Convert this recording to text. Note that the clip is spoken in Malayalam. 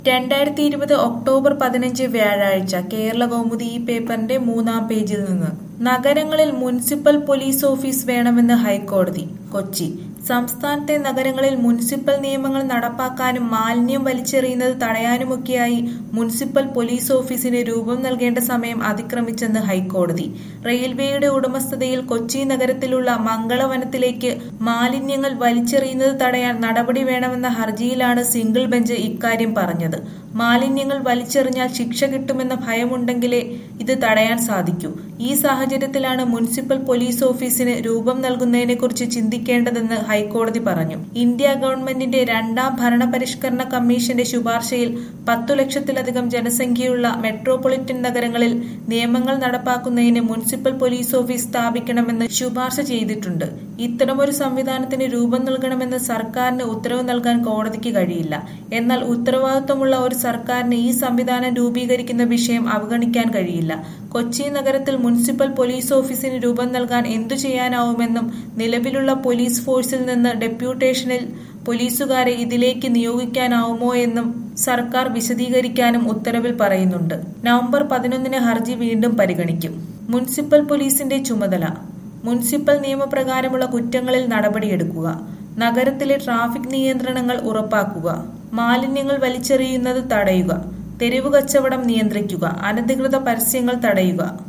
രണ്ടായിരത്തി ഇരുപത് ഒക്ടോബർ പതിനഞ്ച് വ്യാഴാഴ്ച കേരള കൗമുദി ഈ പേപ്പറിന്റെ മൂന്നാം പേജിൽ നിന്ന് നഗരങ്ങളിൽ മുനിസിപ്പൽ പോലീസ് ഓഫീസ് വേണമെന്ന് ഹൈക്കോടതി കൊച്ചി സംസ്ഥാനത്തെ നഗരങ്ങളിൽ മുനിസിപ്പൽ നിയമങ്ങൾ നടപ്പാക്കാനും മാലിന്യം വലിച്ചെറിയുന്നത് തടയാനുമൊക്കെയായി മുനിസിപ്പൽ പോലീസ് ഓഫീസിന് രൂപം നൽകേണ്ട സമയം അതിക്രമിച്ചെന്ന് ഹൈക്കോടതി റെയിൽവേയുടെ ഉടമസ്ഥതയിൽ കൊച്ചി നഗരത്തിലുള്ള മംഗളവനത്തിലേക്ക് മാലിന്യങ്ങൾ വലിച്ചെറിയുന്നത് തടയാൻ നടപടി വേണമെന്ന ഹർജിയിലാണ് സിംഗിൾ ബെഞ്ച് ഇക്കാര്യം പറഞ്ഞത് മാലിന്യങ്ങൾ വലിച്ചെറിഞ്ഞാൽ ശിക്ഷ കിട്ടുമെന്ന ഭയമുണ്ടെങ്കിലേ ഇത് തടയാൻ സാധിക്കൂ ഈ സാഹചര്യത്തിലാണ് മുനിസിപ്പൽ പോലീസ് ഓഫീസിന് രൂപം നൽകുന്നതിനെക്കുറിച്ച് ചിന്തിക്കേണ്ടതെന്ന് ഹൈക്കോടതി പറഞ്ഞു ഇന്ത്യ ഗവൺമെന്റിന്റെ രണ്ടാം ഭരണപരിഷ്കരണ കമ്മീഷന്റെ ശുപാർശയിൽ പത്തു ലക്ഷത്തിലധികം ജനസംഖ്യയുള്ള മെട്രോപൊളിറ്റൻ നഗരങ്ങളിൽ നിയമങ്ങൾ നടപ്പാക്കുന്നതിന് മുനിസിപ്പൽ പോലീസ് ഓഫീസ് സ്ഥാപിക്കണമെന്ന് ശുപാർശ ചെയ്തിട്ടുണ്ട് ഇത്തരമൊരു സംവിധാനത്തിന് രൂപം നൽകണമെന്ന് സർക്കാരിന് ഉത്തരവ് നൽകാൻ കോടതിക്ക് കഴിയില്ല എന്നാൽ ഉത്തരവാദിത്വമുള്ള ഒരു സർക്കാരിന് ഈ സംവിധാനം രൂപീകരിക്കുന്ന വിഷയം അവഗണിക്കാൻ കഴിയില്ല കൊച്ചി നഗരത്തിൽ മുനിസിപ്പൽ പോലീസ് ഓഫീസിന് രൂപം നൽകാൻ എന്തു ചെയ്യാനാവുമെന്നും നിലവിലുള്ള പോലീസ് ഫോഴ്സിൽ നിന്ന് ഡെപ്യൂട്ടേഷനിൽ പോലീസുകാരെ ഇതിലേക്ക് നിയോഗിക്കാനാവുമോ എന്നും സർക്കാർ വിശദീകരിക്കാനും ഉത്തരവിൽ പറയുന്നുണ്ട് നവംബർ പതിനൊന്നിന് ഹർജി വീണ്ടും പരിഗണിക്കും മുനിസിപ്പൽ പോലീസിന്റെ ചുമതല മുനിസിപ്പൽ നിയമപ്രകാരമുള്ള കുറ്റങ്ങളിൽ നടപടിയെടുക്കുക നഗരത്തിലെ ട്രാഫിക് നിയന്ത്രണങ്ങൾ ഉറപ്പാക്കുക മാലിന്യങ്ങൾ വലിച്ചെറിയുന്നത് തടയുക തെരുവ് കച്ചവടം നിയന്ത്രിക്കുക അനധികൃത പരസ്യങ്ങൾ തടയുക